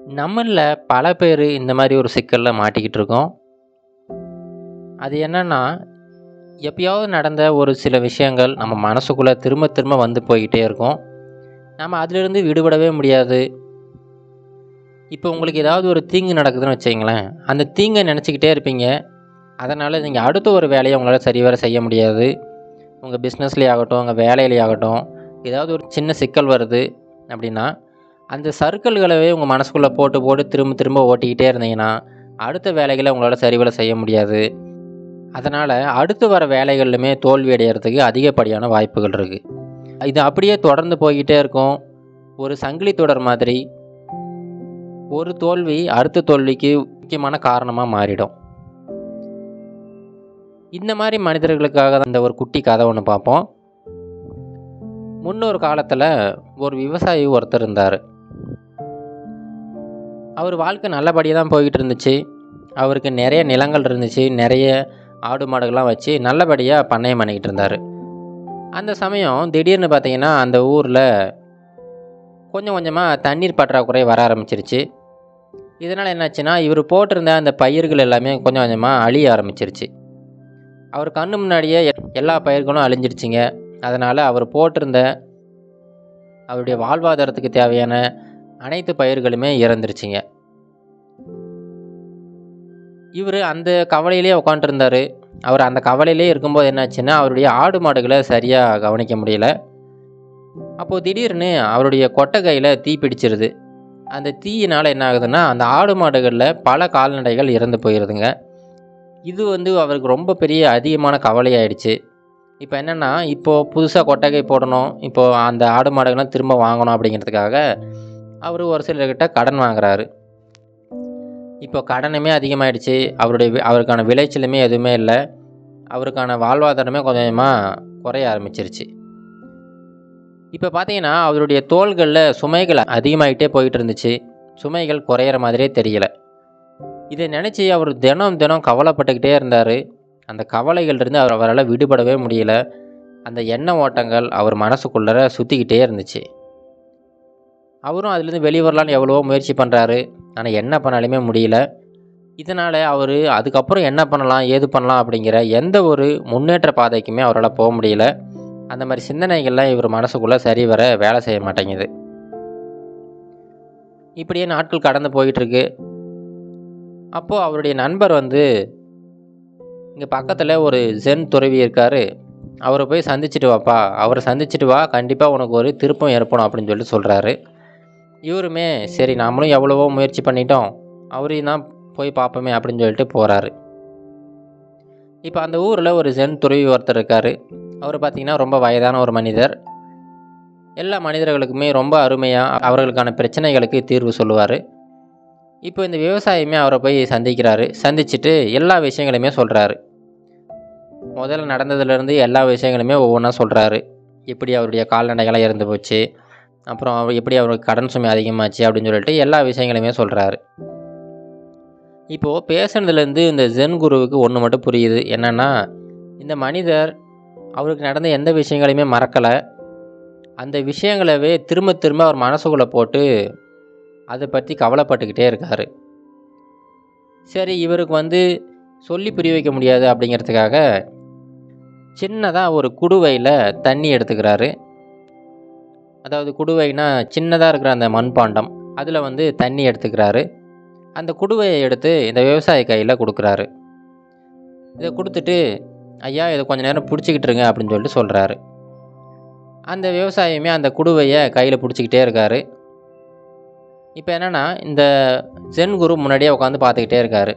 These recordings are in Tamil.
நம்மள்ல பல பேர் இந்த மாதிரி ஒரு சிக்கலில் மாட்டிக்கிட்டு இருக்கோம் அது என்னன்னா எப்பயாவது நடந்த ஒரு சில விஷயங்கள் நம்ம மனசுக்குள்ளே திரும்ப திரும்ப வந்து போய்கிட்டே இருக்கும் நம்ம அதிலிருந்து விடுபடவே முடியாது இப்போ உங்களுக்கு ஏதாவது ஒரு தீங்கு நடக்குதுன்னு வச்சுங்களேன் அந்த தீங்கை நினச்சிக்கிட்டே இருப்பீங்க அதனால் நீங்கள் அடுத்த ஒரு வேலையை உங்களால் சரிவர செய்ய முடியாது உங்கள் பிஸ்னஸ்லேயே ஆகட்டும் உங்கள் வேலையிலே ஆகட்டும் ஏதாவது ஒரு சின்ன சிக்கல் வருது அப்படின்னா அந்த சர்க்கிள்களவே உங்கள் மனசுக்குள்ளே போட்டு போட்டு திரும்ப திரும்ப ஓட்டிக்கிட்டே இருந்தீங்கன்னா அடுத்த வேலைகளை உங்களால் சரிவர செய்ய முடியாது அதனால் அடுத்து வர வேலைகள்லுமே தோல்வி அடைகிறதுக்கு அதிகப்படியான வாய்ப்புகள் இருக்குது இது அப்படியே தொடர்ந்து போய்கிட்டே இருக்கும் ஒரு சங்கிலி தொடர் மாதிரி ஒரு தோல்வி அடுத்த தோல்விக்கு முக்கியமான காரணமாக மாறிடும் இந்த மாதிரி மனிதர்களுக்காக தான் இந்த ஒரு குட்டி கதை ஒன்று பார்ப்போம் முன்னொரு காலத்தில் ஒரு விவசாயி ஒருத்தர் இருந்தார் அவர் வாழ்க்கை நல்லபடியாக தான் போய்கிட்டு இருந்துச்சு அவருக்கு நிறைய நிலங்கள் இருந்துச்சு நிறைய ஆடு மாடுகள்லாம் வச்சு நல்லபடியாக பண்ணையம் பண்ணிக்கிட்டு இருந்தார் அந்த சமயம் திடீர்னு பார்த்தீங்கன்னா அந்த ஊரில் கொஞ்சம் கொஞ்சமாக தண்ணீர் பற்றாக்குறை வர ஆரம்பிச்சிருச்சு இதனால் என்னாச்சுன்னா இவர் போட்டிருந்த அந்த பயிர்கள் எல்லாமே கொஞ்சம் கொஞ்சமாக அழிய ஆரம்பிச்சிருச்சு அவர் கண்ணு முன்னாடியே எ- எல்லா பயிர்களும் அழிஞ்சிருச்சுங்க அதனால் அவர் போட்டிருந்த அவருடைய வாழ்வாதாரத்துக்கு தேவையான அனைத்து பயிர்களுமே இறந்துருச்சுங்க இவர் அந்த கவலையிலே உட்காந்துருந்தார் அவர் அந்த கவலையிலே இருக்கும்போது என்னாச்சுன்னா அவருடைய ஆடு மாடுகளை சரியாக கவனிக்க முடியல அப்போது திடீர்னு அவருடைய கொட்டகையில் தீ பிடிச்சிருது அந்த தீயினால் என்ன ஆகுதுன்னா அந்த ஆடு மாடுகளில் பல கால்நடைகள் இறந்து போயிடுதுங்க இது வந்து அவருக்கு ரொம்ப பெரிய அதிகமான கவலையாயிடுச்சு இப்போ என்னென்னா இப்போது புதுசாக கொட்டகை போடணும் இப்போது அந்த ஆடு மாடுகள்லாம் திரும்ப வாங்கணும் அப்படிங்கிறதுக்காக அவர் ஒரு சிலர்கிட்ட கடன் வாங்குறாரு இப்போ கடனுமே அதிகமாயிடுச்சு அவருடைய வி- அவருக்கான விளைச்சலுமே எதுவுமே இல்லை அவருக்கான வாழ்வாதாரமே கொஞ்சம் கொஞ்சமாக குறைய ஆரம்பிச்சிருச்சு இப்போ பார்த்தீங்கன்னா அவருடைய தோள்களில் சுமைகள் அதிகமாகிட்டே போயிட்டு இருந்துச்சு சுமைகள் குறையிற மாதிரியே தெரியல இதை நினச்சி அவர் தினம் தினம் கவலைப்பட்டுக்கிட்டே இருந்தார் அந்த கவலைகள்லேருந்து அவர் அவரால் விடுபடவே முடியல அந்த எண்ண ஓட்டங்கள் அவர் மனசுக்குள்ளே சுற்றிக்கிட்டே இருந்துச்சு அவரும் அதுலேருந்து வெளியே வரலான்னு எவ்வளவோ முயற்சி பண்ணுறாரு ஆனால் என்ன பண்ணாலுமே முடியல இதனால் அவர் அதுக்கப்புறம் என்ன பண்ணலாம் ஏது பண்ணலாம் அப்படிங்கிற எந்த ஒரு முன்னேற்ற பாதைக்குமே அவரால் போக முடியல அந்த மாதிரி சிந்தனைகள்லாம் இவர் மனசுக்குள்ளே சரி வர வேலை செய்ய மாட்டேங்குது இப்படியே நாட்கள் கடந்து போயிட்டுருக்கு அப்போது அவருடைய நண்பர் வந்து இங்கே பக்கத்தில் ஒரு ஜென் துறவி இருக்கார் அவரை போய் சந்திச்சுட்டு வாப்பா அவரை சந்திச்சுட்டு வா கண்டிப்பாக உனக்கு ஒரு திருப்பம் ஏற்படும் அப்படின்னு சொல்லிட்டு சொல்கிறாரு இவருமே சரி நாமளும் எவ்வளவோ முயற்சி பண்ணிட்டோம் அவரையும் தான் போய் பார்ப்போமே அப்படின்னு சொல்லிட்டு போகிறாரு இப்போ அந்த ஊரில் ஒரு ஜென் துறவி ஒருத்தர் இருக்கார் அவர் பார்த்திங்கன்னா ரொம்ப வயதான ஒரு மனிதர் எல்லா மனிதர்களுக்குமே ரொம்ப அருமையாக அவர்களுக்கான பிரச்சனைகளுக்கு தீர்வு சொல்லுவார் இப்போ இந்த விவசாயியுமே அவரை போய் சந்திக்கிறாரு சந்திச்சுட்டு எல்லா விஷயங்களையுமே சொல்கிறாரு முதல்ல நடந்ததுலேருந்து எல்லா விஷயங்களுமே ஒவ்வொன்றா சொல்கிறாரு எப்படி அவருடைய கால்நடைகளாக இறந்து போச்சு அப்புறம் அவர் எப்படி அவருக்கு கடன் சுமை அதிகமாச்சு அப்படின்னு சொல்லிட்டு எல்லா விஷயங்களையுமே சொல்கிறாரு இப்போது பேசுனதுலேருந்து இந்த ஜென் குருவுக்கு ஒன்று மட்டும் புரியுது என்னென்னா இந்த மனிதர் அவருக்கு நடந்த எந்த விஷயங்களையுமே மறக்கலை அந்த விஷயங்களவே திரும்ப திரும்ப அவர் மனசுக்குள்ளே போட்டு அதை பற்றி கவலைப்பட்டுக்கிட்டே இருக்கார் சரி இவருக்கு வந்து சொல்லி புரிய வைக்க முடியாது அப்படிங்கிறதுக்காக சின்னதாக ஒரு குடுவையில் தண்ணி எடுத்துக்கிறாரு அதாவது குடுவைனா சின்னதாக இருக்கிற அந்த மண்பாண்டம் அதில் வந்து தண்ணி எடுத்துக்கிறாரு அந்த குடுவையை எடுத்து இந்த விவசாயி கையில் கொடுக்குறாரு இதை கொடுத்துட்டு ஐயா இதை கொஞ்ச நேரம் பிடிச்சிக்கிட்டு இருங்க அப்படின்னு சொல்லிட்டு சொல்கிறாரு அந்த விவசாயியுமே அந்த குடுவையை கையில் பிடிச்சிக்கிட்டே இருக்காரு இப்போ என்னென்னா இந்த ஜென் குரு முன்னாடியே உட்காந்து பார்த்துக்கிட்டே இருக்காரு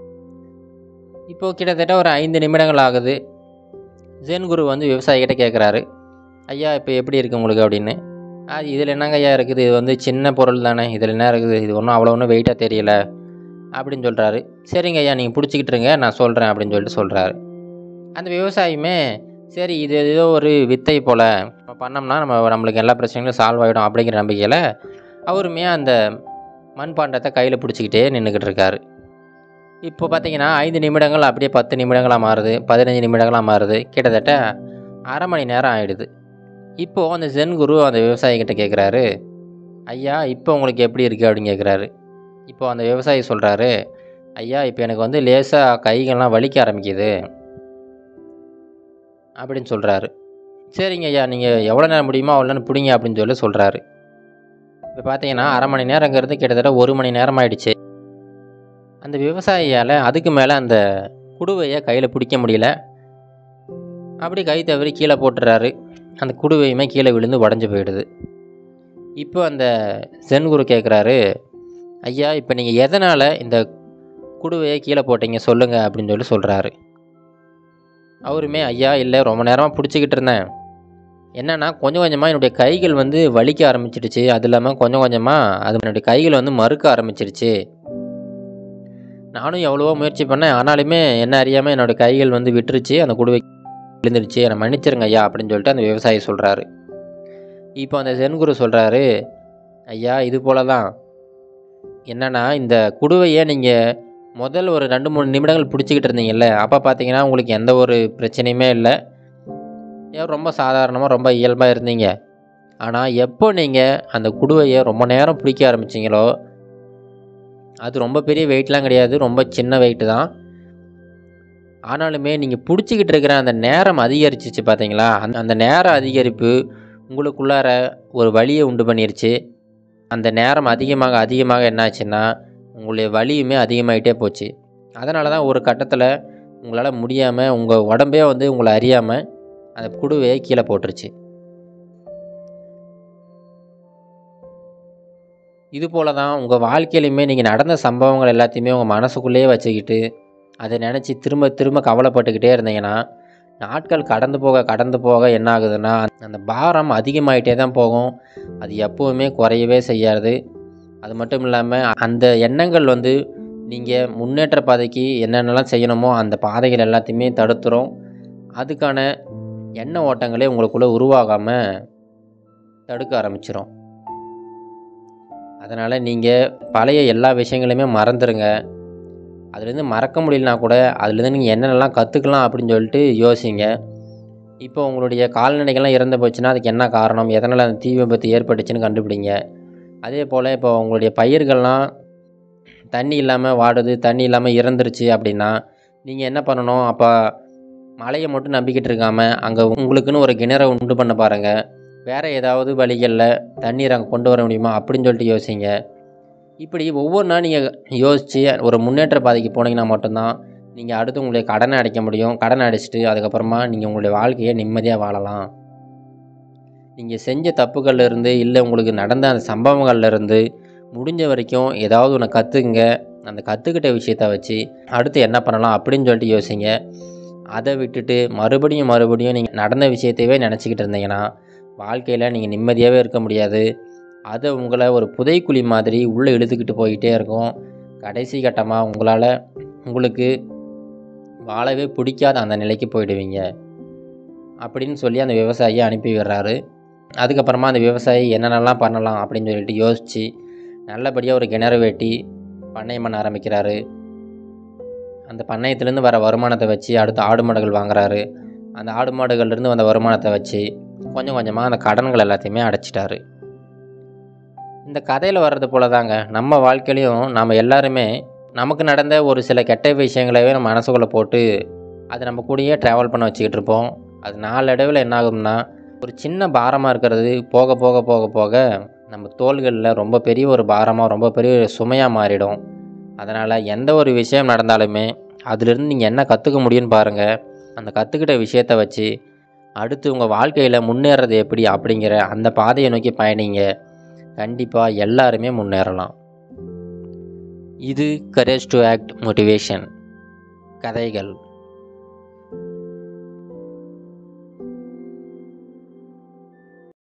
இப்போது கிட்டத்தட்ட ஒரு ஐந்து நிமிடங்கள் ஆகுது ஜென் குரு வந்து விவசாயிகிட்ட கேட்குறாரு ஐயா இப்போ எப்படி இருக்குது உங்களுக்கு அப்படின்னு அது இதில் என்னங்க ஐயா இருக்குது இது வந்து சின்ன பொருள் தானே இதில் என்ன இருக்குது இது ஒன்றும் அவ்வளோ ஒன்றும் வெயிட்டாக தெரியல அப்படின்னு சொல்கிறாரு சரிங்க ஐயா நீங்கள் பிடிச்சிக்கிட்டு இருங்க நான் சொல்கிறேன் அப்படின்னு சொல்லிட்டு சொல்கிறாரு அந்த விவசாயியுமே சரி இது ஏதோ ஒரு வித்தை போல் நம்ம பண்ணோம்னா நம்ம நம்மளுக்கு எல்லா பிரச்சனைகளும் சால்வ் ஆகிடும் அப்படிங்கிற நம்பிக்கையில் அவருமே அந்த மண்பாண்டத்தை கையில் பிடிச்சிக்கிட்டே நின்றுக்கிட்டு இருக்காரு இப்போ பார்த்தீங்கன்னா ஐந்து நிமிடங்கள் அப்படியே பத்து நிமிடங்களாக மாறுது பதினஞ்சு நிமிடங்களாக மாறுது கிட்டத்தட்ட அரை மணி நேரம் ஆயிடுது இப்போது அந்த ஜென் குரு அந்த விவசாயிகிட்ட கேட்குறாரு ஐயா இப்போ உங்களுக்கு எப்படி இருக்குது அப்படின்னு கேட்குறாரு இப்போ அந்த விவசாயி சொல்கிறாரு ஐயா இப்போ எனக்கு வந்து லேசாக கைகள்லாம் வலிக்க ஆரம்பிக்குது அப்படின்னு சொல்கிறாரு சரிங்க ஐயா நீங்கள் எவ்வளோ நேரம் முடியுமோ அவ்வளோ நேரம் பிடிங்க அப்படின்னு சொல்லி சொல்கிறாரு இப்போ பார்த்தீங்கன்னா அரை மணி நேரங்கிறது கிட்டத்தட்ட ஒரு மணி நேரம் ஆயிடுச்சு அந்த விவசாயியால் அதுக்கு மேலே அந்த குடுவையை கையில் பிடிக்க முடியல அப்படி கை தவறி கீழே போட்டுறாரு அந்த குடுவையுமே கீழே விழுந்து உடஞ்சி போயிடுது இப்போ அந்த சென்குரு கேட்குறாரு ஐயா இப்போ நீங்கள் எதனால் இந்த குடுவையை கீழே போட்டீங்க சொல்லுங்கள் அப்படின்னு சொல்லி சொல்கிறாரு அவருமே ஐயா இல்லை ரொம்ப நேரமாக பிடிச்சிக்கிட்டு இருந்தேன் என்னன்னா கொஞ்சம் கொஞ்சமாக என்னுடைய கைகள் வந்து வலிக்க ஆரம்பிச்சிடுச்சு அது இல்லாமல் கொஞ்சம் கொஞ்சமாக அது என்னுடைய கைகள் வந்து மறுக்க ஆரம்பிச்சிடுச்சு நானும் எவ்வளவோ முயற்சி பண்ணேன் ஆனாலுமே என்ன அறியாமல் என்னோடய கைகள் வந்து விட்டுருச்சு அந்த குடுவை விழுந்துருச்சு என்னை மன்னிச்சிருங்க ஐயா அப்படின்னு சொல்லிட்டு அந்த விவசாயி சொல்கிறாரு இப்போ அந்த சென்குரு சொல்கிறாரு ஐயா இது போல தான் என்னன்னா இந்த குடுவையை நீங்கள் முதல் ஒரு ரெண்டு மூணு நிமிடங்கள் பிடிச்சிக்கிட்டு இருந்தீங்கல்ல அப்போ பார்த்தீங்கன்னா உங்களுக்கு எந்த ஒரு பிரச்சனையுமே இல்லை ஏன் ரொம்ப சாதாரணமாக ரொம்ப இயல்பாக இருந்தீங்க ஆனால் எப்போ நீங்கள் அந்த குடுவையை ரொம்ப நேரம் பிடிக்க ஆரம்பிச்சிங்களோ அது ரொம்ப பெரிய வெயிட்லாம் கிடையாது ரொம்ப சின்ன வெயிட்டு தான் ஆனாலுமே நீங்கள் பிடிச்சிக்கிட்டு இருக்கிற அந்த நேரம் அதிகரிச்சிச்சு பார்த்தீங்களா அந்த அந்த நேர அதிகரிப்பு உங்களுக்குள்ளார ஒரு வலியை உண்டு பண்ணிருச்சு அந்த நேரம் அதிகமாக அதிகமாக என்னாச்சுன்னா உங்களுடைய வலியுமே அதிகமாகிட்டே போச்சு அதனால தான் ஒரு கட்டத்தில் உங்களால் முடியாமல் உங்கள் உடம்பே வந்து உங்களை அறியாமல் அந்த குடுவையை கீழே போட்டுருச்சு இது போல தான் உங்கள் வாழ்க்கையிலையுமே நீங்கள் நடந்த சம்பவங்கள் எல்லாத்தையுமே உங்கள் மனசுக்குள்ளேயே வச்சுக்கிட்டு அதை நினச்சி திரும்ப திரும்ப கவலைப்பட்டுக்கிட்டே இருந்தீங்கன்னா நாட்கள் கடந்து போக கடந்து போக என்ன ஆகுதுன்னா அந்த பாரம் அதிகமாயிட்டே தான் போகும் அது எப்போவுமே குறையவே செய்யாது அது மட்டும் இல்லாமல் அந்த எண்ணங்கள் வந்து நீங்கள் முன்னேற்ற பாதைக்கு என்னென்னலாம் செய்யணுமோ அந்த பாதைகள் எல்லாத்தையுமே தடுத்துரும் அதுக்கான எண்ண ஓட்டங்களே உங்களுக்குள்ளே உருவாகாமல் தடுக்க ஆரம்பிச்சிரும் அதனால் நீங்கள் பழைய எல்லா விஷயங்களையுமே மறந்துடுங்க அதுலேருந்து மறக்க முடியலனா கூட அதுலேருந்து நீங்கள் என்னென்னலாம் கற்றுக்கலாம் அப்படின்னு சொல்லிட்டு யோசிங்க இப்போ உங்களுடைய கால்நடைகள்லாம் இறந்து போச்சுன்னா அதுக்கு என்ன காரணம் எதனால் அந்த தீ விபத்து ஏற்பட்டுச்சுன்னு கண்டுபிடிங்க அதே போல் இப்போ உங்களுடைய பயிர்கள்லாம் தண்ணி இல்லாமல் வாடுது தண்ணி இல்லாமல் இறந்துருச்சு அப்படின்னா நீங்கள் என்ன பண்ணணும் அப்போ மழையை மட்டும் நம்பிக்கிட்டு இருக்காமல் அங்கே உங்களுக்குன்னு ஒரு கிணறை உண்டு பண்ண பாருங்கள் வேறு ஏதாவது வழிகளில் தண்ணீர் அங்கே கொண்டு வர முடியுமா அப்படின்னு சொல்லிட்டு யோசிங்க இப்படி ஒவ்வொரு நாள் நீங்கள் யோசித்து ஒரு முன்னேற்ற பாதைக்கு போனீங்கன்னா மட்டும்தான் நீங்கள் அடுத்து உங்களுடைய கடனை அடைக்க முடியும் கடனை அடைச்சிட்டு அதுக்கப்புறமா நீங்கள் உங்களுடைய வாழ்க்கையை நிம்மதியாக வாழலாம் நீங்கள் செஞ்ச தப்புகள்ல இருந்து இல்லை உங்களுக்கு நடந்த அந்த சம்பவங்கள்ல இருந்து முடிஞ்ச வரைக்கும் ஏதாவது ஒன்று கற்றுக்குங்க அந்த கற்றுக்கிட்ட விஷயத்த வச்சு அடுத்து என்ன பண்ணலாம் அப்படின்னு சொல்லிட்டு யோசிங்க அதை விட்டுட்டு மறுபடியும் மறுபடியும் நீங்கள் நடந்த விஷயத்தையவே நினச்சிக்கிட்டு இருந்தீங்கன்னா வாழ்க்கையில் நீங்கள் நிம்மதியாகவே இருக்க முடியாது அதை உங்களை ஒரு புதைக்குழி மாதிரி உள்ளே இழுத்துக்கிட்டு போயிட்டே இருக்கும் கடைசி கட்டமாக உங்களால் உங்களுக்கு வாழவே பிடிக்காத அந்த நிலைக்கு போயிடுவீங்க அப்படின்னு சொல்லி அந்த விவசாயியை அனுப்பி விடுறாரு அதுக்கப்புறமா அந்த விவசாயி என்னென்னலாம் பண்ணலாம் அப்படின்னு சொல்லிட்டு யோசித்து நல்லபடியாக ஒரு கிணறு வெட்டி பண்ணையம் பண்ண ஆரம்பிக்கிறாரு அந்த பண்ணையத்துலேருந்து வர வருமானத்தை வச்சு அடுத்து ஆடு மாடுகள் வாங்குறாரு அந்த ஆடு மாடுகள்லேருந்து வந்த வருமானத்தை வச்சு கொஞ்சம் கொஞ்சமாக அந்த கடன்கள் எல்லாத்தையுமே அடைச்சிட்டாரு இந்த கதையில் வர்றது போல தாங்க நம்ம வாழ்க்கையிலையும் நம்ம எல்லாருமே நமக்கு நடந்த ஒரு சில கெட்ட விஷயங்களவே நம்ம மனசுக்குள்ளே போட்டு அது நம்ம கூடயே ட்ராவல் பண்ண வச்சுக்கிட்டு இருப்போம் அது நாளடைவில் என்ன ஆகும்னா ஒரு சின்ன பாரமாக இருக்கிறது போக போக போக போக நம்ம தோள்களில் ரொம்ப பெரிய ஒரு பாரமாக ரொம்ப பெரிய ஒரு சுமையாக மாறிடும் அதனால் எந்த ஒரு விஷயம் நடந்தாலுமே அதிலிருந்து நீங்கள் என்ன கற்றுக்க முடியும்னு பாருங்கள் அந்த கற்றுக்கிட்ட விஷயத்த வச்சு அடுத்து உங்கள் வாழ்க்கையில் முன்னேறது எப்படி அப்படிங்கிற அந்த பாதையை நோக்கி பயணிங்க கண்டிப்பாக எல்லாருமே முன்னேறலாம் இது கரேஜ் டு ஆக்ட் மோட்டிவேஷன் கதைகள்